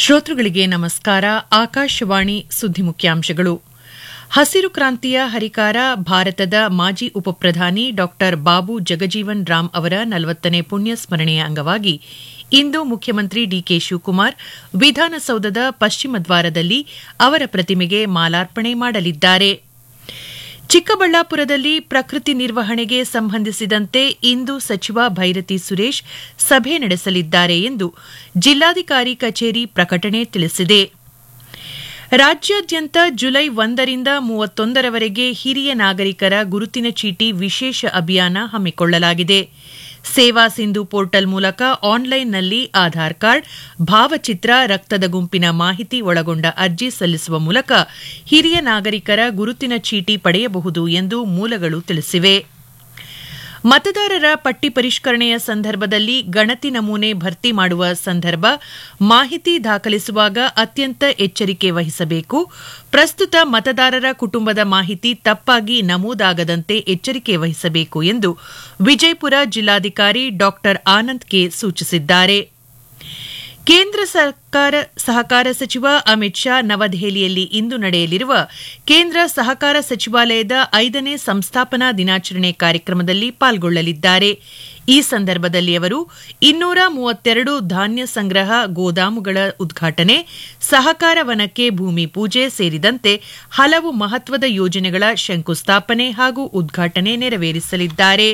ಶ್ರೋತೃಗಳಿಗೆ ನಮಸ್ಕಾರ ಆಕಾಶವಾಣಿ ಸುದ್ದಿ ಮುಖ್ಯಾಂಶಗಳು ಹಸಿರು ಕ್ರಾಂತಿಯ ಹರಿಕಾರ ಭಾರತದ ಮಾಜಿ ಉಪಪ್ರಧಾನಿ ಡಾ ಬಾಬು ಜಗಜೀವನ್ ರಾಮ್ ಅವರ ನಲವತ್ತನೇ ಪುಣ್ಯ ಸ್ಮರಣೆಯ ಅಂಗವಾಗಿ ಇಂದು ಮುಖ್ಯಮಂತ್ರಿ ಡಿಕೆ ಶಿವಕುಮಾರ್ ವಿಧಾನಸೌಧದ ಪಶ್ಚಿಮ ದ್ವಾರದಲ್ಲಿ ಅವರ ಪ್ರತಿಮೆಗೆ ಮಾಲಾರ್ಪಣೆ ಮಾಡಲಿದ್ದಾರೆ ಚಿಕ್ಕಬಳ್ಳಾಪುರದಲ್ಲಿ ಪ್ರಕೃತಿ ನಿರ್ವಹಣೆಗೆ ಸಂಬಂಧಿಸಿದಂತೆ ಇಂದು ಸಚಿವ ಭೈರತಿ ಸುರೇಶ್ ಸಭೆ ನಡೆಸಲಿದ್ದಾರೆ ಎಂದು ಜಿಲ್ಲಾಧಿಕಾರಿ ಕಚೇರಿ ಪ್ರಕಟಣೆ ತಿಳಿಸಿದೆ ರಾಜ್ಯಾದ್ಯಂತ ಜುಲೈ ಒಂದರಿಂದ ಮೂವತ್ತೊಂದರವರೆಗೆ ಹಿರಿಯ ನಾಗರಿಕರ ಗುರುತಿನ ಚೀಟಿ ವಿಶೇಷ ಅಭಿಯಾನ ಹಮ್ಮಿಕೊಳ್ಳಲಾಗಿದೆ ಸೇವಾ ಸಿಂಧು ಪೋರ್ಟಲ್ ಮೂಲಕ ಆನ್ಲೈನ್ನಲ್ಲಿ ಆಧಾರ್ ಕಾರ್ಡ್ ಭಾವಚಿತ್ರ ರಕ್ತದ ಗುಂಪಿನ ಮಾಹಿತಿ ಒಳಗೊಂಡ ಅರ್ಜಿ ಸಲ್ಲಿಸುವ ಮೂಲಕ ಹಿರಿಯ ನಾಗರಿಕರ ಗುರುತಿನ ಚೀಟಿ ಪಡೆಯಬಹುದು ಎಂದು ಮೂಲಗಳು ತಿಳಿಸಿವೆ ಮತದಾರರ ಪಟ್ಟಿ ಪರಿಷ್ಕರಣೆಯ ಸಂದರ್ಭದಲ್ಲಿ ಗಣತಿ ನಮೂನೆ ಭರ್ತಿ ಮಾಡುವ ಸಂದರ್ಭ ಮಾಹಿತಿ ದಾಖಲಿಸುವಾಗ ಅತ್ಯಂತ ಎಚ್ಚರಿಕೆ ವಹಿಸಬೇಕು ಪ್ರಸ್ತುತ ಮತದಾರರ ಕುಟುಂಬದ ಮಾಹಿತಿ ತಪ್ಪಾಗಿ ನಮೂದಾಗದಂತೆ ಎಚ್ಚರಿಕೆ ವಹಿಸಬೇಕು ಎಂದು ವಿಜಯಪುರ ಜಿಲ್ಲಾಧಿಕಾರಿ ಡಾ ಆನಂದ್ ಕೆ ಸೂಚಿಸಿದ್ದಾರೆ ಕೇಂದ್ರ ಸರ್ಕಾರ ಸಹಕಾರ ಸಚಿವ ಅಮಿತ್ ಶಾ ನವದೆಹಲಿಯಲ್ಲಿ ಇಂದು ನಡೆಯಲಿರುವ ಕೇಂದ್ರ ಸಹಕಾರ ಸಚಿವಾಲಯದ ಐದನೇ ಸಂಸ್ಥಾಪನಾ ದಿನಾಚರಣೆ ಕಾರ್ಯಕ್ರಮದಲ್ಲಿ ಪಾಲ್ಗೊಳ್ಳಲಿದ್ದಾರೆ ಈ ಸಂದರ್ಭದಲ್ಲಿ ಅವರು ಇನ್ನೂರ ಮೂವತ್ತೆರಡು ಧಾನ್ಯ ಸಂಗ್ರಹ ಗೋದಾಮುಗಳ ಉದ್ಘಾಟನೆ ಸಹಕಾರ ವನಕ್ಕೆ ಭೂಮಿ ಪೂಜೆ ಸೇರಿದಂತೆ ಹಲವು ಮಹತ್ವದ ಯೋಜನೆಗಳ ಶಂಕುಸ್ಥಾಪನೆ ಹಾಗೂ ಉದ್ಘಾಟನೆ ನೆರವೇರಿಸಲಿದ್ದಾರೆ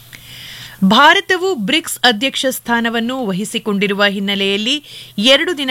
ಭಾರತವು ಬ್ರಿಕ್ಸ್ ಅಧ್ಯಕ್ಷ ಸ್ಥಾನವನ್ನು ವಹಿಸಿಕೊಂಡಿರುವ ಹಿನ್ನೆಲೆಯಲ್ಲಿ ಎರಡು ದಿನ